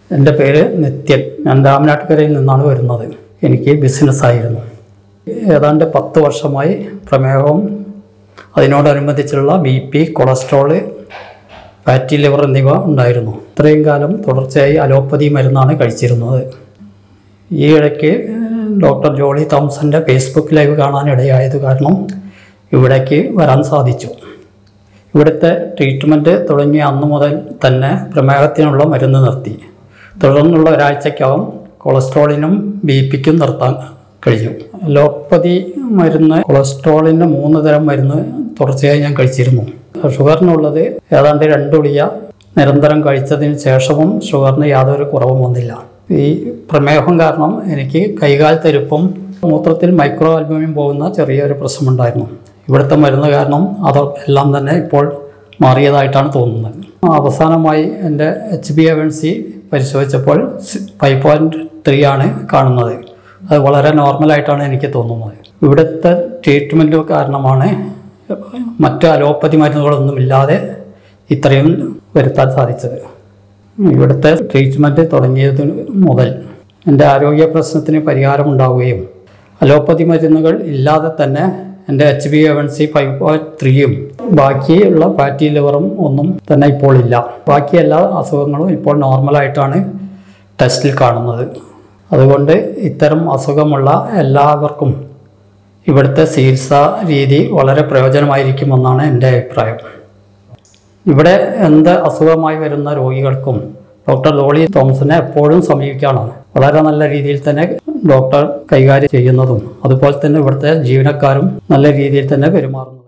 എൻ്റെ പേര് നിത്യൻ ഞാൻ രാമനാട്ടുകരയിൽ നിന്നാണ് വരുന്നത് എനിക്ക് ബിസിനസ്സായിരുന്നു ഏതാണ്ട് പത്ത് വർഷമായി പ്രമേഹവും അതിനോടനുബന്ധിച്ചുള്ള B P cholesterol fatty liver എന്നിവ ഉണ്ടായിരുന്നു ഇത്രയും കാലം തുടർച്ചയായി അലോപ്പതി മരുന്നാണ് കഴിച്ചിരുന്നത് ഈ ഇടയ്ക്ക് ഡോക്ടർ ജോളി തോംസൻ്റെ ഫേസ്ബുക്ക് ലൈവ് കാണാനിടയായത് കാരണം ഇവിടേക്ക് വരാൻ സാധിച്ചു ഇവിടുത്തെ ട്രീറ്റ്മെൻറ്റ് തുടങ്ങിയ അന്ന് മുതൽ തന്നെ പ്രമേഹത്തിനുള്ള മരുന്ന് നിർത്തി തുടർന്നുള്ള ഒരാഴ്ചക്കകം കൊളസ്ട്രോളിനും ബി പിക്കും നിർത്താൻ കഴിഞ്ഞു അലോപ്പതി മരുന്ന് കൊളസ്ട്രോളിൻ്റെ മൂന്ന് തരം മരുന്ന് തുടർച്ചയായി ഞാൻ കഴിച്ചിരുന്നു ഷുഗറിനുള്ളത് ഏതാണ്ട് രണ്ട് ഗുളിക നിരന്തരം കഴിച്ചതിന് ശേഷവും ഷുഗറിന് യാതൊരു കുറവും വന്നില്ല ഈ പ്രമേഹം കാരണം എനിക്ക് കൈകാൽ തെരുപ്പും മൂത്രത്തിൽ മൈക്രോ ആൽബമിൻ പോകുന്ന ചെറിയൊരു പ്രശ്നമുണ്ടായിരുന്നു ഇവിടുത്തെ മരുന്ന് കാരണം അത് എല്ലാം തന്നെ ഇപ്പോൾ മാറിയതായിട്ടാണ് തോന്നുന്നത് അവസാനമായി എൻ്റെ എച്ച് ബി എവൻ സി പരിശോധിച്ചപ്പോൾ ഫൈവ് പോയിൻറ്റ് ത്രീ ആണ് കാണുന്നത് അത് വളരെ നോർമലായിട്ടാണ് എനിക്ക് തോന്നുന്നത് ഇവിടുത്തെ ട്രീറ്റ്മെൻറ്റ് കാരണമാണ് മറ്റ് അലോപ്പതി മരുന്നുകളൊന്നും ഇല്ലാതെ ഇത്രയും വരുത്താൻ സാധിച്ചത് ഇവിടുത്തെ ട്രീറ്റ്മെൻറ്റ് തുടങ്ങിയത് മുതൽ എൻ്റെ ആരോഗ്യ പ്രശ്നത്തിന് പരിഹാരമുണ്ടാവുകയും അലോപ്പതി മരുന്നുകൾ ഇല്ലാതെ തന്നെ എൻ്റെ H B A one C five point ത്രീയും ബാക്കിയുള്ള ഫാറ്റി ലിവറും ഒന്നും തന്നെ ഇപ്പോൾ ഇല്ല ബാക്കി എല്ലാ അസുഖങ്ങളും ഇപ്പോൾ നോർമലായിട്ടാണ് ടെസ്റ്റിൽ കാണുന്നത് അതുകൊണ്ട് ഇത്തരം അസുഖമുള്ള എല്ലാവർക്കും ഇവിടുത്തെ ചികിത്സാ രീതി വളരെ പ്രയോജനമായിരിക്കുമെന്നാണ് എൻ്റെ അഭിപ്രായം ഇവിടെ എന്ത് അസുഖമായി വരുന്ന രോഗികൾക്കും ഡോക്ടർ ലോളി തോമസിനെ എപ്പോഴും സമീപിക്കാനാണ് വളരെ നല്ല രീതിയിൽ തന്നെ ഡോക്ടർ കൈകാര്യം ചെയ്യുന്നതും അതുപോലെ തന്നെ ഇവിടുത്തെ ജീവനക്കാരും നല്ല രീതിയിൽ തന്നെ പെരുമാറുന്നത്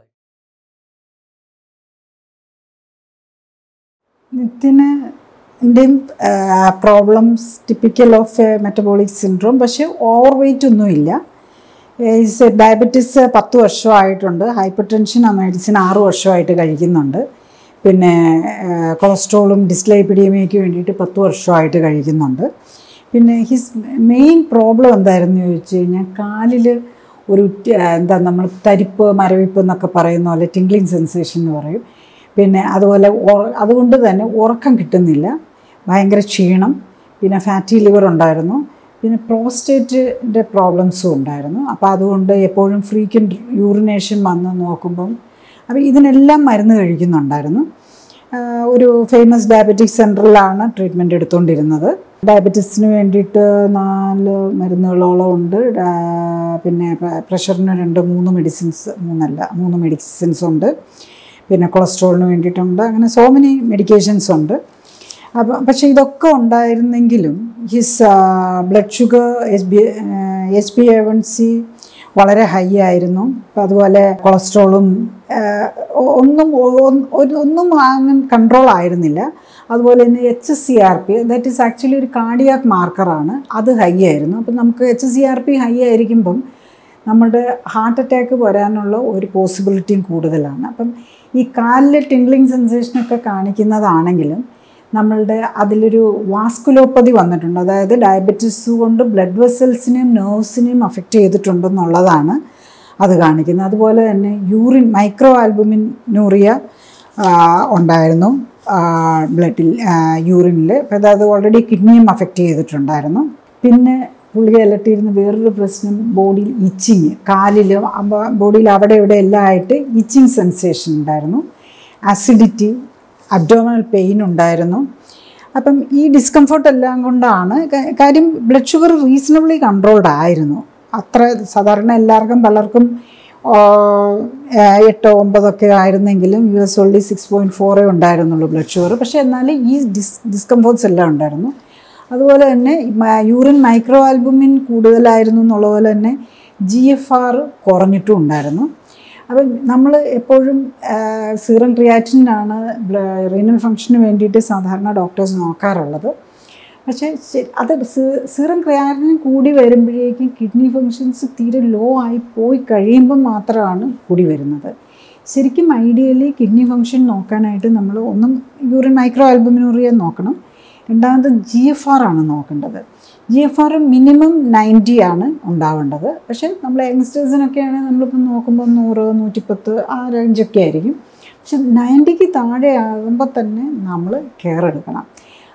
നിത്യന് എൻ്റെയും problems typical of metabolic syndrome പക്ഷേ ഓവർ വെയിറ്റ് ഒന്നുമില്ല ഈസ് ഡയബറ്റീസ് പത്ത് വർഷമായിട്ടുണ്ട് ഹൈപ്പർ ടെൻഷൻ ആ മെഡിസിൻ ആറ് വർഷമായിട്ട് കഴിക്കുന്നുണ്ട് പിന്നെ കൊളസ്ട്രോളും ഡിസ്ലൈപ്പിഡിയമിയയ്ക്ക് വേണ്ടിയിട്ട് പത്ത് വർഷമായിട്ട് കഴിക്കുന്നുണ്ട് പിന്നെ ഹിസ് മെയിൻ പ്രോബ്ലം എന്തായിരുന്നു ചോദിച്ചു കഴിഞ്ഞാൽ കാലിൽ ഒരു ടി- എന്താ നമ്മൾ തരിപ്പ് മരവിപ്പ് എന്നൊക്കെ പറയുന്ന പോലെ ടിംഗ്ലിങ് സെൻസേഷൻ എന്ന് പറയും പിന്നെ അതുപോലെ ഉറ- അതുകൊണ്ട് തന്നെ ഉറക്കം കിട്ടുന്നില്ല ഭയങ്കര ക്ഷീണം പിന്നെ ഫാറ്റി ലിവർ ഉണ്ടായിരുന്നു പിന്നെ പ്രോസ്റ്റേറ്റിൻ്റെ പ്രോബ്ലംസും ഉണ്ടായിരുന്നു അപ്പോൾ അതുകൊണ്ട് എപ്പോഴും ഫ്രീക്വൻറ്റ് യൂറിനേഷൻ വന്ന് നോക്കുമ്പം അപ്പോൾ ഇതിനെല്ലാം മരുന്ന് കഴിക്കുന്നുണ്ടായിരുന്നു ആഹ് ഒരു ഫേമസ് ഡയബറ്റിക് സെൻറ്ററിലാണ് ട്രീറ്റ്മെൻറ്റ് എടുത്തുകൊണ്ടിരുന്നത് ഡയബറ്റീസിന് വേണ്ടിയിട്ട് നാല് മരുന്നുകളോളം ഉണ്ട് ആഹ് പിന്നെ പ്ര- പ്രഷറിന് രണ്ട് മൂന്ന് മെഡിസിൻസ് മൂന്നല്ല മൂന്ന് മെഡിസിൻസ് ഉണ്ട് പിന്നെ കൊളസ്ട്രോളിന് വേണ്ടിയിട്ടുണ്ട് അങ്ങനെ സോ മെനി മെഡിക്കേഷൻസ് ഉണ്ട് അപ്പം പക്ഷേ ഇതൊക്കെ ഉണ്ടായിരുന്നെങ്കിലും his blood sugar S B S P A one C വളരെ ഹൈ ആയിരുന്നു അപ്പം അതുപോലെ കൊളസ്ട്രോളും ആഹ് ഒ- ഒന്നും ഒ- ഒരു- ഒന്നും അങ്ങനെ കൺട്രോൾ ആയിരുന്നില്ല അതുപോലെ തന്നെ H S C R P that is actually ഒരു കാർഡിയാക് മാർക്കറാണ് അത് ഹൈ ആയിരുന്നു അപ്പം നമുക്ക് H S C R P high ആയിരിക്കുമ്പം നമ്മുടെ ഹാർട്ട് അറ്റാക്ക് വരാനുള്ള ഒരു പോസിബിലിറ്റിയും കൂടുതലാണ് അപ്പം ഈ കാലിലെ ടിംഗ്ലിങ് സെൻസേഷനൊക്കെ കാണിക്കുന്നതാണെങ്കിലും നമ്മളുടെ അതിലൊരു വാസ്കുലോപ്പതി വന്നിട്ടുണ്ട് അതായത് ഡയബറ്റീസ് കൊണ്ട് ബ്ലഡ് വെസൽസിനെയും നെർവ്സിനെയും അഫക്റ്റ് ചെയ്തിട്ടുണ്ടെന്നുള്ളതാണ് അത് കാണിക്കുന്നത് അതുപോലെ തന്നെ യൂറിൻ മൈക്രോ ആൽബുമിൻ ന്യൂറിയ ഉണ്ടായിരുന്നു ബ്ലഡിൽ യൂറിനിൽ അപ്പോൾ അതായത് ഓൾറെഡി കിഡ്നിയും അഫക്റ്റ് ചെയ്തിട്ടുണ്ടായിരുന്നു പിന്നെ പുള്ളി അലട്ടിയിരുന്ന വേറൊരു പ്രശ്നം ബോഡിയിൽ ഇച്ചിങ് കാലിലും ബോഡിയിൽ അവിടെ ഇവിടെ എല്ലാം ആയിട്ട് ഇച്ചിങ് സെൻസേഷൻ ഉണ്ടായിരുന്നു അസിഡിറ്റി അബ്ഡോമിനൽ പെയിൻ ഉണ്ടായിരുന്നു അപ്പം ഈ ഡിസ്കംഫർട്ട് എല്ലാം കൊണ്ടാണ് ക- കാര്യം ബ്ലഡ് ഷുഗർ റീസണബിളി കൺട്രോൾഡ് ആയിരുന്നു അത്ര സാധാരണ എല്ലാവർക്കും പലർക്കും ആ, എട്ടോ ഒമ്പതൊക്കെ ആയിരുന്നെങ്കിലും യു എസ് ഓൾഡി സിക്സ് പോയിൻറ്റ് ഫോറേ ഉണ്ടായിരുന്നുള്ളൂ ബ്ലഡ് ഷുഗർ പക്ഷേ എന്നാലും ഈ ഡിസ് ഡിസ്കംഫോർട്ട്സ് എല്ലാം ഉണ്ടായിരുന്നു അതുപോലെ തന്നെ യൂറിൻ മൈക്രോ ആൽബുമിൻ കൂടുതലായിരുന്നു എന്നുള്ള പോലെ തന്നെ ജി എഫ് ആർ കുറഞ്ഞിട്ടും ഉണ്ടായിരുന്നു അപ്പം നമ്മൾ എപ്പോഴും സീറം ക്രിയാറ്റിനാണ് റീനൽ ഫങ്ഷന് വേണ്ടിയിട്ട് സാധാരണ ഡോക്ടേഴ്സ് നോക്കാറുള്ളത് പക്ഷേ ശരി- അത് സീറം ക്രിയാറ്റിൻ കൂടി വരുമ്പോഴേക്കും കിഡ്നി ഫങ്ഷൻസ് തീരെ ലോ ആയി പോയി കഴിയുമ്പോൾ മാത്രമാണ് കൂടി വരുന്നത് ശരിക്കും ഐഡിയലി കിഡ്നി ഫങ്ഷൻ നോക്കാനായിട്ട് നമ്മൾ ഒന്നും യൂറിൻ മൈക്രോ ആൽബമിനൂറിയ നോക്കണം രണ്ടാമത് ജി എഫ് ആർ ആണ് നോക്കേണ്ടത് G F R minimum ninety ആണ് ഉണ്ടാവേണ്ടത് പക്ഷേ നമ്മൾ യങ്സ്റ്റേഴ്സിനൊക്കെയാണ് നമ്മളിപ്പോൾ നോക്കുമ്പോൾ നൂറ് നൂറ്റിപ്പത്ത് ആ റേഞ്ചൊക്കെ ആയിരിക്കും പക്ഷെ നയൻറ്റിക്ക് താഴെ ആകുമ്പോൾ തന്നെ നമ്മൾ കെയർ എടുക്കണം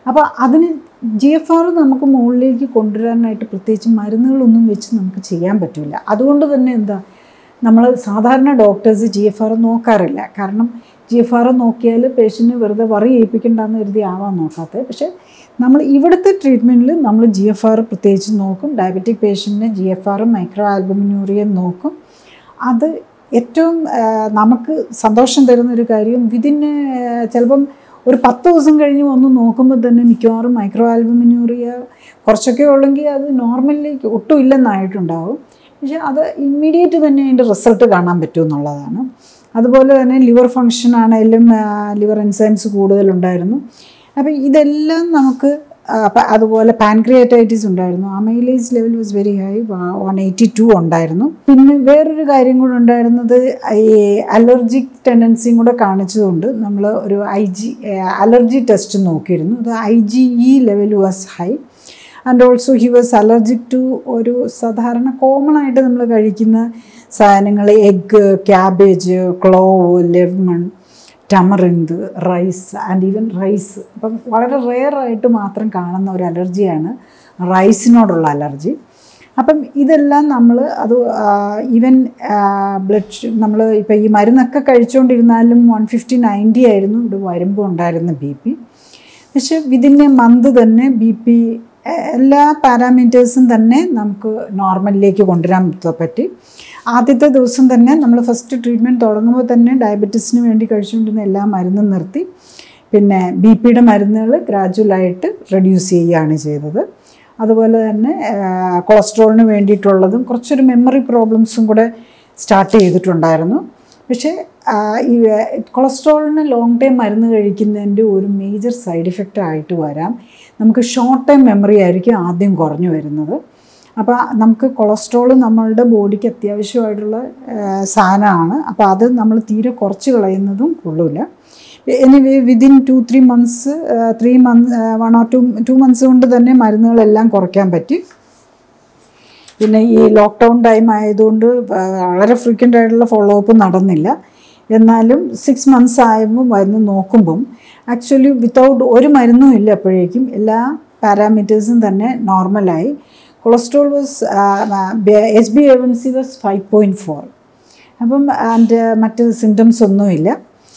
അപ്പോൾ അതിന് ജി എഫ് ആർ നമുക്ക് മുകളിലേക്ക് കൊണ്ടുവരാനായിട്ട് പ്രത്യേകിച്ച് മരുന്നുകളൊന്നും വെച്ച് നമുക്ക് ചെയ്യാൻ പറ്റില്ല അതുകൊണ്ട് തന്നെ എന്താ നമ്മൾ സാധാരണ ഡോക്ടേഴ്സ് ജി എഫ് ആർ നോക്കാറില്ല കാരണം ജി എഫ് ആർ നോക്കിയാൽ പേഷ്യൻറ്റിന് വെറുതെ വറി ഏൽപ്പിക്കണ്ടെന്ന് കരുതി ആവാൻ നോക്കാത്തത് പക്ഷേ നമ്മൾ ഇവിടുത്തെ ട്രീറ്റ്മെൻറ്റിൽ നമ്മൾ ജി എഫ് ആർ പ്രത്യേകിച്ച് നോക്കും ഡയബറ്റിക് പേഷ്യൻറ്റിന് ജി എഫ് ആറും മൈക്രോ ആൽബമിനൂറിയം നോക്കും അത് ഏറ്റവും ആ, നമുക്ക് സന്തോഷം തരുന്ന ഒരു കാര്യം വിതിന് ചിലപ്പം ഒരു പത്ത് ദിവസം കഴിഞ്ഞ് വന്ന് നോക്കുമ്പോൾ തന്നെ മിക്കവാറും മൈക്രോ ആൽബമിനൂറിയ കുറച്ചൊക്കെ ഉള്ളെങ്കിൽ അത് നോർമലിലേക്ക് ഒട്ടും ഇല്ലെന്നായിട്ടുണ്ടാവും പക്ഷേ അത് ഇമ്മീഡിയറ്റ് തന്നെ അതിൻ്റെ റിസൾട്ട് കാണാൻ പറ്റും എന്നുള്ളതാണ് അതുപോലെ തന്നെ ലിവർ ഫങ്ഷൻ ആണെങ്കിലും ലിവർ എൻസൈംസ് കൂടുതലുണ്ടായിരുന്നു അപ്പോൾ ഇതെല്ലാം നമുക്ക് ആ, പ- അതുപോലെ പാൻക്രിയാറ്റൈറ്റിസ് ഉണ്ടായിരുന്നു amylase level was very high one eighty two ഉണ്ടായിരുന്നു പിന്നെ വേറൊരു കാര്യം കൂടെ ഉണ്ടായിരുന്നത് ഈ അലർജിക് ടെൻഡൻസിയും കൂടെ കാണിച്ചതുകൊണ്ട് നമ്മൾ ഒരു ഐ ജി അലർജി ടെസ്റ്റ് നോക്കിയിരുന്നു അത് I G E level was high and also he was allergic to ഒരു സാധാരണ കോമൺ ആയിട്ട് നമ്മൾ കഴിക്കുന്ന സാധനങ്ങൾ egg cabbage clove lemon tamarind rice and even rice അപ്പം വളരെ റെയർ ആയിട്ട് മാത്രം കാണുന്ന ഒരു അലർജിയാണ് റൈസിനോടുള്ള അലർജി അപ്പം ഇതെല്ലാം നമ്മൾ അത് ഈവൻ ബ്ലഡ് നമ്മൾ ഇപ്പം ഈ മരുന്നൊക്കെ കഴിച്ചുകൊണ്ടിരുന്നാലും വൺ ഫിഫ്റ്റി നയൻറ്റി ആയിരുന്നു ഇവിടെ വരുമ്പോൾ ഉണ്ടായിരുന്ന ബി പി പക്ഷെ വിതിൻ എ മന്ത് തന്നെ ബി പി എല്ലാ പാരാമീറ്റേഴ്സും തന്നെ നമുക്ക് നോർമലിലേക്ക് കൊണ്ടുവരാൻ പറ്റി ആദ്യത്തെ ദിവസം തന്നെ നമ്മൾ ഫസ്റ്റ് ട്രീറ്റ്മെൻറ്റ് തുടങ്ങുമ്പോൾ തന്നെ ഡയബറ്റീസിന് വേണ്ടി കഴിച്ചുകൊണ്ടിരുന്ന എല്ലാ മരുന്നും നിർത്തി പിന്നെ ബി പിയുടെ മരുന്നുകൾ ഗ്രാജുവലായിട്ട് റെഡ്യൂസ് ചെയ്യുകയാണ് ചെയ്തത് അതുപോലെ തന്നെ കൊളസ്ട്രോളിന് വേണ്ടിയിട്ടുള്ളതും കുറച്ചൊരു മെമ്മറി പ്രോബ്ലംസും കൂടെ സ്റ്റാർട്ട് ചെയ്തിട്ടുണ്ടായിരുന്നു പക്ഷേ ആ, ഈ കൊളസ്ട്രോളിന് ലോങ് ടൈം മരുന്ന് കഴിക്കുന്നതിൻ്റെ ഒരു മേജർ സൈഡ് ഇഫക്റ്റ് ആയിട്ട് വരാം നമുക്ക് ഷോർട്ട് ടൈം മെമ്മറി ആയിരിക്കും ആദ്യം കുറഞ്ഞു വരുന്നത് അപ്പോൾ നമുക്ക് കൊളസ്ട്രോൾ നമ്മളുടെ ബോഡിക്ക് അത്യാവശ്യമായിട്ടുള്ള ആ, സാധനമാണ് അപ്പോൾ അത് നമ്മൾ തീരെ കുറച്ച് കളയുന്നതും കൊള്ളില്ല anyway within two three months three month one or two two months കൊണ്ട് തന്നെ മരുന്നുകളെല്ലാം കുറയ്ക്കാൻ പറ്റി പിന്നെ ഈ ലോക്ക്ഡൗൺ ടൈം ആയതുകൊണ്ട് വളരെ ഫ്രീക്വൻ്റ് ആയിട്ടുള്ള ഫോളോ അപ്പ് നടന്നില്ല എന്നാലും സിക്സ് മന്ത്സ് ആയപ്പോൾ മരുന്ന് നോക്കുമ്പം ആക്ച്വലി വിത്തൗട്ട് ഒരു മരുന്നും ഇല്ല അപ്പോഴേക്കും എല്ലാ പാരാമീറ്റേഴ്സും തന്നെ നോർമലായി cholesterol was H B A one C was five point four അപ്പം ആൻഡ് മറ്റ് സിംറ്റംസ് ഒന്നുമില്ല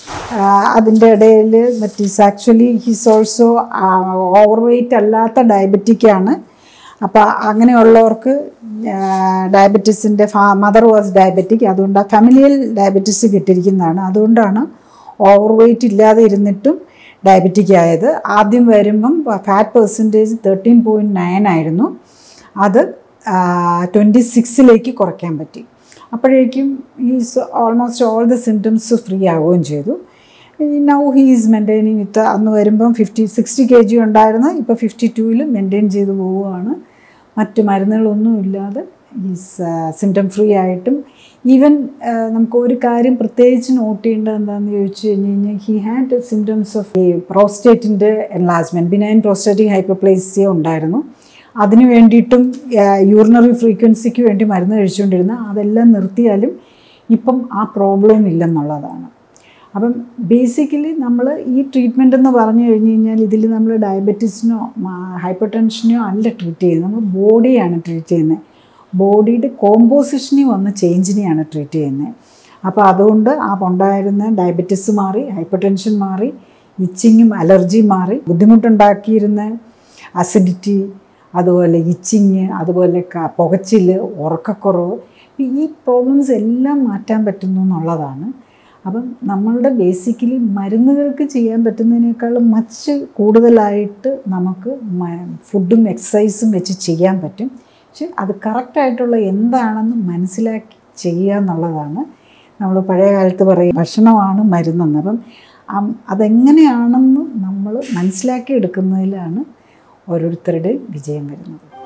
അതിൻ്റെ ഇടയിൽ മറ്റ് is actually his also over weight അല്ലാത്ത ഡയബറ്റിക്കാണ് അപ്പോൾ അങ്ങനെയുള്ളവർക്ക് ഡയബറ്റീസിൻ്റെ ഫാ മദർ വാസ് ഡയബറ്റിക് അതുകൊണ്ട് ഫാമിലിയൽ ഡയബറ്റീസ് കിട്ടിയിരിക്കുന്നതാണ് അതുകൊണ്ടാണ് ഓവർ വെയ്റ്റ് ഇല്ലാതെ ഇരുന്നിട്ടും ഡയബറ്റിക് ആയത് ആദ്യം വരുമ്പം fat percentage thirteen point nine ആയിരുന്നു അത് ട്വൻറ്റി സിക്സിലേക്ക് കുറയ്ക്കാൻ പറ്റി അപ്പോഴേക്കും is almost all the symptoms free ആവുകയും ചെയ്തു now he is maintaining with അന്ന് വരുമ്പം ഫിഫ്റ്റി സിക്സ്റ്റി കെ ജി ഉണ്ടായിരുന്നു ഇപ്പോൾ ഫിഫ്റ്റി ടൂവിൽ മെയിൻറ്റെയിൻ ചെയ്ത് പോവുകയാണ് മറ്റ് മരുന്നുകളൊന്നും ഇല്ലാതെ ഈസ് സിംറ്റം ഫ്രീ ആയിട്ടും ഈവൻ നമുക്ക് ഒരു കാര്യം പ്രത്യേകിച്ച് നോട്ട് ചെയ്യേണ്ടത് എന്താണെന്ന് ചോദിച്ചു കഴിഞ്ഞ് കഴിഞ്ഞാൽ ഹി ഹാഡ് സിംറ്റംസ് ഓഫ് ഈ പ്രോസ്റ്റേറ്റിൻ്റെ എൻലാജ്മെൻറ്റ് ബിനൈൻ പ്രോസ്റ്റേറ്റിക് ഹൈപ്പർപ്ലേസിയ ഉണ്ടായിരുന്നു അതിന് വേണ്ടിയിട്ടും യൂറിനറി ഫ്രീക്വൻസിക്ക് വേണ്ടി മരുന്ന് കഴിച്ചുകൊണ്ടിരുന്ന അതെല്ലാം നിർത്തിയാലും ഇപ്പം ആ പ്രോബ്ലം ഇല്ലെന്നുള്ളതാണ് അപ്പം ബേസിക്കലി നമ്മൾ ഈ ട്രീറ്റ്മെൻ്റ് എന്ന് പറഞ്ഞു കഴിഞ്ഞ് കഴിഞ്ഞാൽ ഇതിൽ നമ്മൾ ഡയബറ്റീസിനോ ഹൈപ്പർ ടെൻഷനോ അല്ല ട്രീറ്റ് ചെയ്യുന്നത് നമ്മൾ ബോഡിയാണ് ട്രീറ്റ് ചെയ്യുന്നത് ബോഡിയുടെ കോമ്പോസിഷനിൽ വന്ന ചേഞ്ചിനെയാണ് ട്രീറ്റ് ചെയ്യുന്നത് അപ്പോൾ അതുകൊണ്ട് ആ ഉണ്ടായിരുന്ന ഡയബറ്റിസ് മാറി ഹൈപ്പർ ടെൻഷൻ മാറി ഇച്ചിങ്ങും അലർജി മാറി ബുദ്ധിമുട്ടുണ്ടാക്കിയിരുന്ന അസിഡിറ്റി അതുപോലെ ഇച്ചിങ് അതുപോലെ ക- പുകച്ചിൽ ഉറക്കക്കുറവ് ഈ പ്രോബ്ലംസ് എല്ലാം മാറ്റാൻ പറ്റുന്നു എന്നുള്ളതാണ് അപ്പം നമ്മളുടെ ബേസിക്കലി മരുന്നുകൾക്ക് ചെയ്യാൻ പറ്റുന്നതിനേക്കാളും മച്ച് കൂടുതലായിട്ട് നമുക്ക് മ- ഫുഡും എക്സസൈസും വെച്ച് ചെയ്യാൻ പറ്റും പക്ഷെ അത് കറക്റ്റായിട്ടുള്ള എന്താണെന്ന് മനസ്സിലാക്കി ചെയ്യുക എന്നുള്ളതാണ് നമ്മൾ പഴയ കാലത്ത് പറയും ഭക്ഷണമാണ് മരുന്നെന്ന് അപ്പം അം- അതെങ്ങനെയാണെന്ന് നമ്മൾ മനസ്സിലാക്കി എടുക്കുന്നതിലാണ് ഓരോരുത്തരുടെയും വിജയം വരുന്നത്